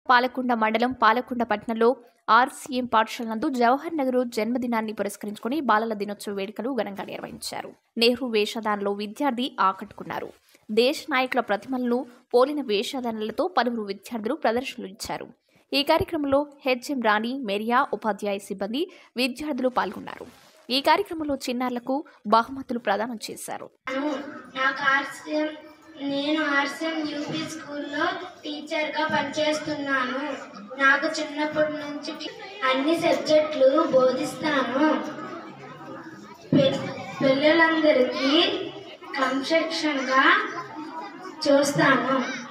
పాలకొండ మండలం పాలకొండ పట్టణంలో ఆర్సీఎం పాఠశాల నందు జవహర్ నెహ్రూ జన్మదినాన్ని పురస్కరించుకుని బాలల దినోత్సవ వేడుకలు ఘనంగా నిర్వహించారు నెహ్రూ వేషధారణలో విద్యార్థి ఆకట్టుకున్నారు దేశ నాయకుల ప్రతిమలను పోలిన వేషధారణలతో పలువురు విద్యార్థులు ప్రదర్శనలు ఇచ్చారు ఈ కార్యక్రమంలో హెచ్ఎం రాణి మెరియా ఉపాధ్యాయ సిబ్బంది విద్యార్థులు పాల్గొన్నారు ఈ కార్యక్రమంలో చిన్నారులకు బహుమతులు ప్రదానం చేశారు నాకు ఆర్సీఎం నేను ఆర్సీఎం యూపీ స్కూల్లో టీచర్గా పనిచేస్తున్నాను నాకు చిన్నప్పటి నుంచి అన్ని సబ్జెక్టులు బోధిస్తాను పిల్- పిల్లలందరికీ క్రమశిక్షణగా చూస్తాను